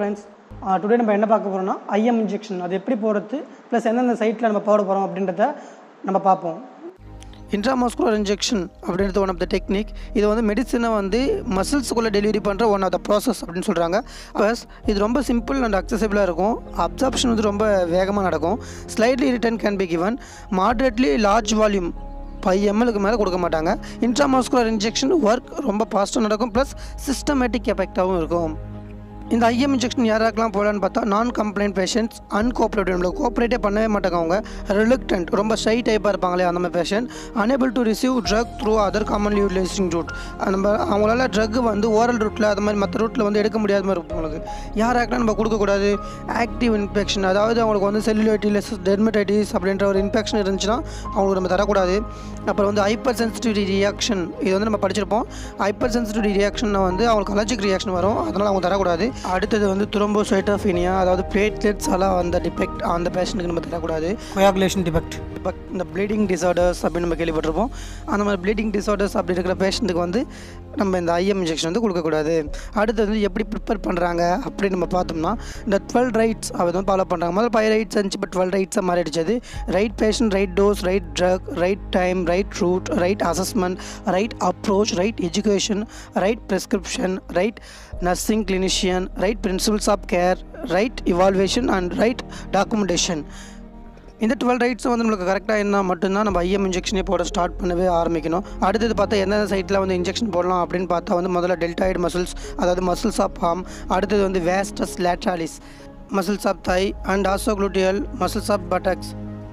friends today நம்ம என்ன பார்க்க போகிறோம்னா ஐஎம் இன்ஜெக்ஷன் அது எப்படி போகிறது ப்ளஸ் எந்தெந்த சைட்டில் நம்ம போட போகிறோம் அப்படின்றத நம்ம பார்ப்போம் இன்ட்ராமஸ்குலர் இன்ஜெக்ஷன் அப்படின்றது ஒன் ஆஃப் த டெக்னிக் இது வந்து மெடிசனை வந்து மசில்ஸுக்குள்ளே டெலிவரி பண்ணுற ஒன் ஆஃப் த ப்ராசஸ் அப்படின்னு சொல்கிறாங்க ப்ளஸ் இது ரொம்ப சிம்பிள் அண்ட் அக்சசபிளாக இருக்கும் அப்சார்ப்ஷன் வந்து ரொம்ப வேகமாக நடக்கும் slightly return can be given moderately large volume five எம்எலுக்கு மேலே கொடுக்க மாட்டாங்க இன்ட்ராமஸ்குலர் இன்ஜெக்ஷன் ஒர்க் ரொம்ப ஃபாஸ்ட்டாக நடக்கும் ப்ளஸ் சிஸ்டமேட்டிக் எஃபெக்டாகவும் இருக்கும் இந்த ஐஎம் இன்ஜெக்ஷன் யாராக்கெல்லாம் போகலான்னு பார்த்தா நான் கம்ப்ளைண்ட் பேஷண்ட்ஸ் அன்கோஆப்ரேட்டிவ் நம்மளை கோஆப்ரேட்டே பண்ணவே மாட்டாங்க அவங்க ரிலுக்டன்ட் ரொம்ப ஷை டைப்பாக இருப்பாங்களே அந்த மாதிரி patient enable to receive drug through other commonly utilizing route நம்ம அவங்களால ட்ரக் வந்து ஓரல் ரூட்டில் அது மாதிரி மற்ற ரூட்டில் வந்து எடுக்க முடியாத மாதிரி இருக்கும் அவங்களுக்கு யாராக்கெல்லாம் நம்ம கொடுக்கக்கூடாது ஆக்டிவ் இன்ஃபெக்ஷன் அதாவது அவங்களுக்கு வந்து செல்லுலைட்டிஸ் டெர்மடைட்டிஸ் அப்படின்ற ஒரு இன்ஃபெக்ஷன் இருந்துச்சுன்னா அவங்களுக்கு நம்ம தரக்கூடாது அப்புறம் வந்து ஹைப்பர் சென்சிட்டிவிட்டி ரியாக்ஷன் இது வந்து நம்ம படிச்சிருப்போம் ஹைப்பர் சென்சிட்டிவிட்டி ரியாக்ஷன்னா வந்து அவங்களுக்கு அலர்ஜிக் ரியாக்ஷன் வரும் அதனால் அவங்க தரக்கூடாது அடுத்தது வந்து துரோம்போசைட்டோஃபீனியா அதாவது பிளேட்லெட்ஸால் அந்த டிஃபெக்ட் அந்த பேஷண்ட்டுக்கு நம்ம தரக்கூடாது கொயாகுலேஷன் டிஃபெக்ட் இப்போ இந்த ப்ளீடிங் டிசார்டர்ஸ் அப்படின்னு நம்ம கேள்விப்பட்டிருப்போம் அந்த மாதிரி ப்ளீடிங் டிசார்டர்ஸ் அப்படி இருக்கிற பேஷண்ட்டுக்கு வந்து நம்ம இந்த ஐஎம் இன்ஜெக்ஷன் வந்து கொடுக்கக்கூடாது அடுத்தது வந்து எப்படி ப்ரிப்பேர் பண்ணுறாங்க அப்படின்னு நம்ம பார்த்தோம்னா இந்த டுவெல் ரைட்ஸ் அதை வந்து ஃபாலோ பண்ணுறாங்க முதல்ல ஃபைவ் ரைட்ஸ் இருந்துச்சு இப்போ டுவெல் ரைட்ஸாக மாறிடுச்சது right patient right dose right drug right time right route right assessment right approach right education right prescription right nursing clinician right principles of care right evaluation and right documentation இந்த twelve ரைட்ஸும் வந்து நம்மளுக்கு கரெக்டாக இருந்தால் மட்டும்தான் நம்ம IIM இன்ஜெக்ஷனே போட start பண்ணவே ஆரம்பிக்கணும் அடுத்தது பார்த்தா எந்தெந்த சைட்டில் வந்து இன்ஜெக்ஷன் போடலாம் அப்படின்னு பார்த்தா வந்து முதல்ல டெல்டாய்டு மசில்ஸ் அதாவது மசில்ஸ் ஆஃப் ஹார்ம் அடுத்தது வந்து vastus lateralis muscles of thigh and dorsogluteal muscles of buttocks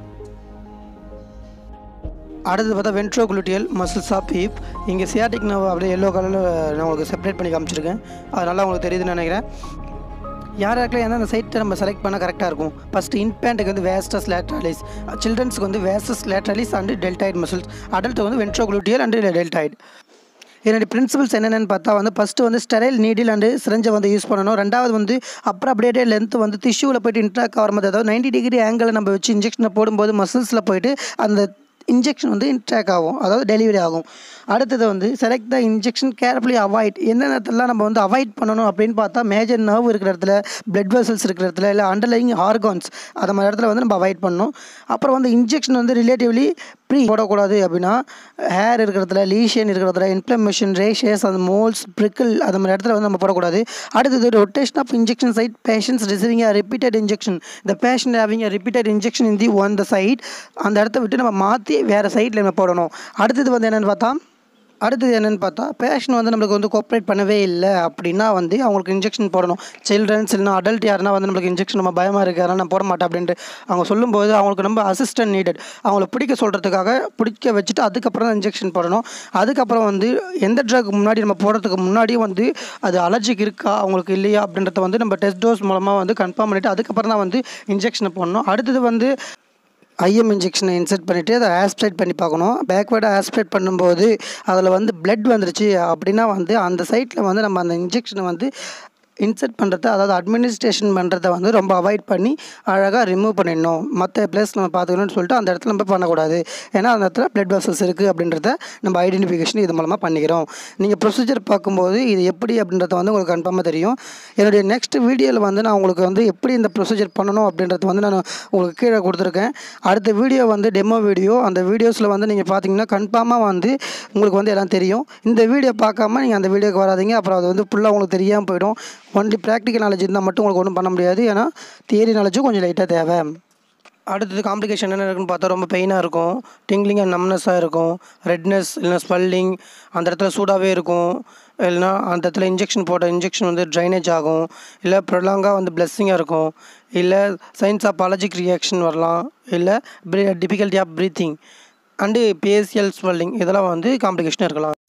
அடுத்தது பார்த்தா வென்ட்ரோகுலுட்டியல் மசில்ஸ் ஆஃப் ஹீப் இங்கே சியாட்டிக் நான் அப்படியே எல்லோ கலரில் நான் உங்களுக்கு செப்பரேட் பண்ணி காமிச்சிருக்கேன் அது நல்லா உங்களுக்கு தெரியுதுன்னு நினைக்கிறேன் யாராருக்கெல்லாம் எந்தெந்த சைட்டை நம்ம செலக்ட் பண்ணால் கரெக்டாக இருக்கும் ஃபஸ்ட்டு இன்ஃபேண்ட்டுக்கு வந்து வேஸ்டஸ் லேட்ராலிஸ் சில்ட்ரன்ஸுக்கு வந்து vastus lateralis and deltoid muscles adult வந்து வென்ட்ரோகுலுட்டியல் அண்டு டெல்டாய்டு என்னுடைய பிரின்சிபல்ஸ் என்னென்னு பார்த்தா வந்து ஃபஸ்ட்டு வந்து ஸ்டெரைல் நீடில் அண்டு சிரஞ்சை வந்து யூஸ் பண்ணணும் ரெண்டாவது வந்து அப்புறம் அப்படியே லென்த் வந்து டிஷ்யூவில் போயிட்டு இன்ட்ராக் ஆகிற மாதிரி அதாவது நைன்டி டிகிரி ஆங்கிளில் நம்ம வச்சு இன்ஜெக்ஷனை போடும்போது மசில்ஸில் போயிட்டு அந்த இன்ஜெக்ஷன் வந்து இன்ட்ராக் ஆகும் அதாவது டெலிவரி ஆகும் அடுத்தது வந்து select the injection carefully avoid எந்த நேரத்துலலாம் நம்ம வந்து அவாய்ட் பண்ணணும் அப்படின்னு பார்த்தா மேஜர் நர்வ் இருக்கிற இடத்துல பிளட் வெசல்ஸ் இருக்கிற இடத்துல இல்லை அண்டர்லைங் ஆர்கான்ஸ் அந்த மாதிரி இடத்துல வந்து நம்ம அவாய்ட் பண்ணணும் அப்புறம் வந்து இன்ஜெக்ஷன் வந்து ரிலேட்டிவ்லி ப்ரீ போடக்கூடாது அப்படின்னா ஹேர் இருக்கிற இடத்துல லீஷன் இருக்கிற இடத்துல இன்ஃப்ளமேஷன் ரேஷஸ் அந்த மோல்ஸ் ப்ரிக்கிள் அந்த மாதிரி இடத்துல வந்து நம்ம போடக்கூடாது அடுத்தது rotation of injection site patients receiving a repeated injection இந்த patient having a repeated injection in the one the side அந்த இடத்த விட்டு நம்ம மாற்றி வேறு சைடில் நம்ம போடணும் அடுத்தது வந்து என்னென்னு பார்த்தா அடுத்தது என்னென்னு பார்த்தா பேஷண்ட் வந்து நம்மளுக்கு வந்து கோஆப்ரேட் பண்ணவே இல்லை அப்படின்னா வந்து அவங்களுக்கு இன்ஜெக்ஷன் போடணும் சில்ட்ரன்ஸ் இல்லைனா அடல்ட் யாருன்னா வந்து நம்மளுக்கு இன்ஜெக்ஷன் நம்ம பயமாக இருக்குது அதனால் நான் போட மாட்டேன் அப்படின்ட்டு அவங்க சொல்லும்போது அவங்களுக்கு நம்ம அசிஸ்டன்ட் நீடட் அவங்கள பிடிக்க சொல்கிறதுக்காக பிடிக்க வச்சுட்டு அதுக்கப்புறம் தான் இன்ஜெக்ஷன் போடணும் அதுக்கப்புறம் வந்து எந்த ட்ரக் முன்னாடி நம்ம போடுறதுக்கு முன்னாடியே வந்து அது அலர்ஜிக் இருக்கா அவங்களுக்கு இல்லையா அப்படின்றத வந்து நம்ம டெஸ்ட் டோஸ் மூலமாக வந்து கன்ஃபார்ம் பண்ணிவிட்டு அதுக்கப்புறம் தான் வந்து இன்ஜெக்ஷனை போடணும் அடுத்தது வந்து ஐஎம் இன்ஜெக்ஷனை இன்சர்ட் பண்ணிவிட்டு அதை ஆஸ்பிரேட் பண்ணி பார்க்கணும் பேக்வேர்டாக ஆஸ்பிரேட் பண்ணும்போது அதில் வந்து பிளட் வந்துருச்சு அப்படின்னா வந்து அந்த சைட்டில் வந்து நம்ம அந்த இன்ஜெக்ஷனை வந்து இன்சர்ட் பண்ணுறத அதாவது அட்மினிஸ்ட்ரேஷன் பண்ணுறத வந்து ரொம்ப அவாய்ட் பண்ணி அழகாக ரிமூவ் பண்ணிடணும் மற்ற பிளேஸ் நம்ம பார்த்துக்கணும்னு சொல்லிட்டு அந்த இடத்துல நம்ம பண்ணக்கூடாது ஏன்னா அந்த இடத்துல பிளட் வெசல்ஸ் இருக்குது அப்படின்றத நம்ம ஐடென்டிஃபிகேஷன் இது மூலமாக பண்ணிக்கிறோம் நீங்கள் ப்ரொசீஜர் பார்க்கும்போது இது எப்படி அப்படின்றத வந்து உங்களுக்கு கன்ஃபார்மாக தெரியும் என்னுடைய நெக்ஸ்ட் வீடியோவில் வந்து நான் உங்களுக்கு வந்து எப்படி இந்த ப்ரொசீஜர் பண்ணணும் அப்படின்றத வந்து நான் உங்களுக்கு கீழே கொடுத்துருக்கேன் அடுத்த வீடியோ வந்து டெமோ வீடியோ அந்த வீடியோஸில் வந்து நீங்கள் பார்த்தீங்கன்னா கன்ஃபார்மாக வந்து உங்களுக்கு வந்து எல்லாம் தெரியும் இந்த வீடியோ பார்க்காம நீங்கள் அந்த வீடியோக்கு வராதீங்க அப்புறம் அது வந்து ஃபுல்லாக உங்களுக்கு தெரியாமல் போயிடும் ஒன்லி ப்ராக்டிக்கல் நாலேஜ் இருந்தால் மட்டும் உங்களுக்கு ஒன்றும் பண்ண முடியாது ஏன்னா தியரி நாலேஜும் கொஞ்சம் லைட்டாக தேவை அடுத்தது காம்ப்ளிகேஷன் என்ன இருக்குன்னு பார்த்தா ரொம்ப பெயினாக இருக்கும் டிங்லிங் அண்ட் நம்னஸாக இருக்கும் ரெட்னஸ் இல்லைனா ஸ்வெல்லிங் அந்த இடத்துல சூடாகவே இருக்கும் இல்லைனா அந்த இடத்துல இன்ஜெக்ஷன் போட்ட இன்ஜெக்ஷன் வந்து ட்ரைனேஜ் ஆகும் இல்லை ப்ரொலாங்காக வந்து பிளெஸ்ஸிங்காக இருக்கும் இல்லை சயின்ஸ் ஆஃப் அலர்ஜிக் ரியாக்ஷன் வரலாம் இல்லை difficulty of breathing and facial swelling இதெல்லாம் வந்து காம்ப்ளிகேஷன் இருக்கலாம்